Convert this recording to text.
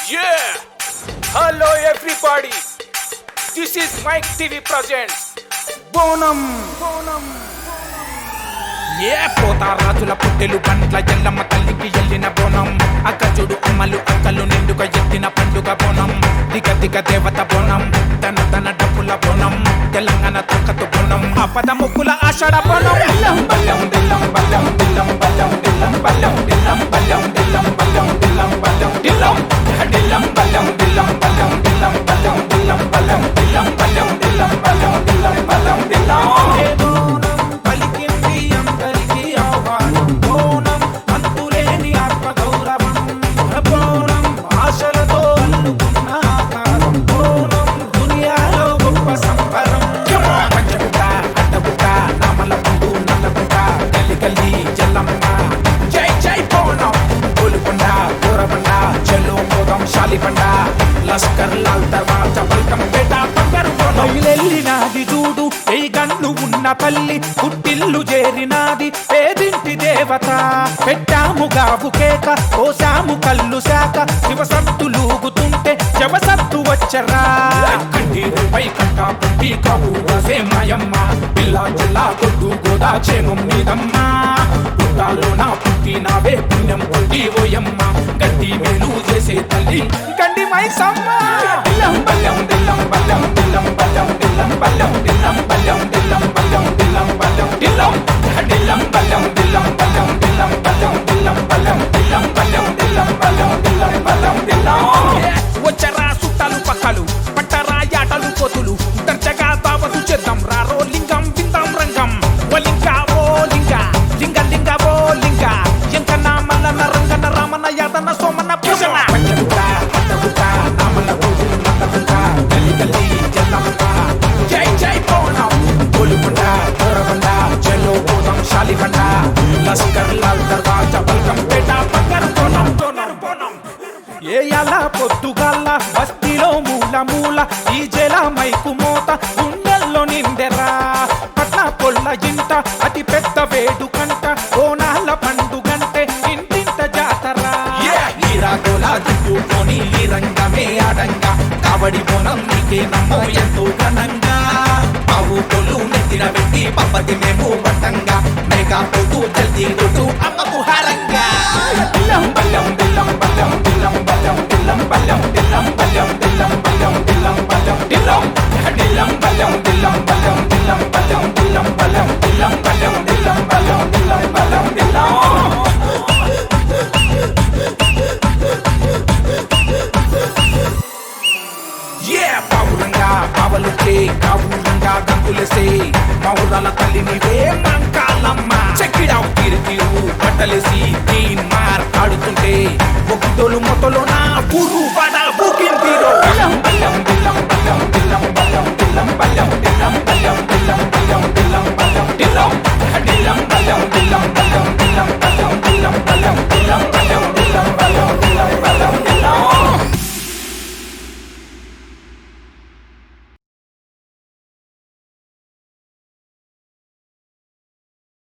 Yeah! Hello everybody! This is Mike TV presents Bonam! Bonam! ఏ పోతా రాజుల పుట్టెలు పండ్ల ఎల్లమ్మ తల్లికి ఎల్లిన బోనం అక్క చూడు అమ్మలు అక్కలు నిండుగా ఎత్తిన పండుగ బోనం దిగ దిగ దేవత బోనం తన తన డబ్బుల బోనం తెలంగాణ తక్కతు బోనం ఆపద ముక్కుల ఆషాఢ బోనం దిల్లం బల్లం దిల్లం బల్లం దిల్లం బల్లం దిల్లం బల్లం దిల్లం బల్లం దిల్లం బల్లం దిల్లం బల్లం దిల్లం దిల్లం బల్లం దిల్లం బల్లం దిల్లం బల్లం దిల్లం బల్లం దిల్లం బల్లం దిల్లం బల్లం దిల్లం బల్లం దిల్లం పలికింది అందరికీ ఆహ్వానం బోనం అంతులేని ఆత్మ గౌరవం బోనం ఆశలతో అల్లుకున్న ఆకారం బోనం దునియాలో గొప్ప సంబరం పంచగుట్ట అడ్డగుట్ట నామల పండు నల్లగుట్ట గల్లి గల్లి జల్లమ్మ జై జై బోనం గోలుకొండ గోరబండ చెల్లు మోదం శాలిబండ లస్కర్ లాల్ దర్వాజా బల్కం పేట బంగారు బోనం బయలెల్లినాది చూడు ఏ గన్ను ఉన్న తల్లి పుట్టిల్లు చేరినాది పేదింటి దేవత పెట్టాము గావు కేక కోసాము కల్లు శాఖ శివసత్తులూగుతుంటే శవసత్తు వచ్చరా కంటిపై కట్ట పుట్టి కావు వసే మాయమ్మ పిల్ల జిల్లా కొట్టు గోదా చేను మీదమ్మ పుట్టాలో నా పుట్టినవే పుణ్యం కొట్టి ఓయమ్మ గట్టి మేలు చేసే తల్లి గండి మైసమ్మ దిల్లం బల్లం దిల్లం బల్లం దిల్లం బల్లం దిల్లం బల్లం దిల్లం బల్లం దిల్లం బల్లం దిల్లం బల్లం దిల్లం దిల్లం బల్లం దిల్లం బల్లం దిల్లం బల్లం దిల్లం బల్లం దిల్లం బల్లం దిల్లం బల్లం దిల్లం బల్లం దిల్లం వచ్చరా సుట్టాలు పక్కలు పట్టరా యాటలు కోతులు దర్జగా దావతు చేద్దాం రారో లింగం విందాం రంగం ఓ లింగ ఓ లింగ లింగ లింగ ఓ లింగ ఎంకన్న మల్లన్న రంగన్న రామన్న యాదన్న సోమన్న పూజన పంచగుట్ట అడ్డగుట్ట నామల రోజు నల్లగుట్ట గల్లి గల్లి జల్లమ్మ జై జై బోనం గోలుకొండ గోరబండ చెల్లో బోధం శాలిబండ లస్కర్ లాల్ దర్వాజా బల్కం పేట బంగారు బోనం బోనం బోనం ఏయల పొద్దుగల్ల బస్తీలో మూల మూల ఈ జల మైకు మోత గుండెల్లో నిండెరా పట్ల పొల్ల ఇంట అతి పెద్ద వేడుకంట ఓనాల పండుగంటే ఇంటింట జాతరా ఈరాగోల దిట్టుకొని ఈ రంగమే ఆడంగా కబడి బోనం నీకే నమ్మో ఎంతో ఘనంగా ఆవు కొలు నెత్తిన పెట్టి పప్పది మేము పట్టంగా మేఘా పొద్దు జల్దీ రోజు అమ్మకు హారంగా దిల్లం బల్లం దిల్లం బల్లం దిల్లం బల్లం దిల్లం బల్లం దిల్లం బల్లం దిల్లం బల్లం దిల్లం బల్లం దిల్లం దిల్లం బల్లం దిల్లం బల్లం దిల్లం బల్లం దిల్లం బల్లం దిల్లం బల్లం దిల్లం బల్లం దిల్లం బల్లం దిల్లం Yeah, పావురంగా పావలుకే కావురంగా గంతులేసే మౌరాల తల్లి నీవే మంగ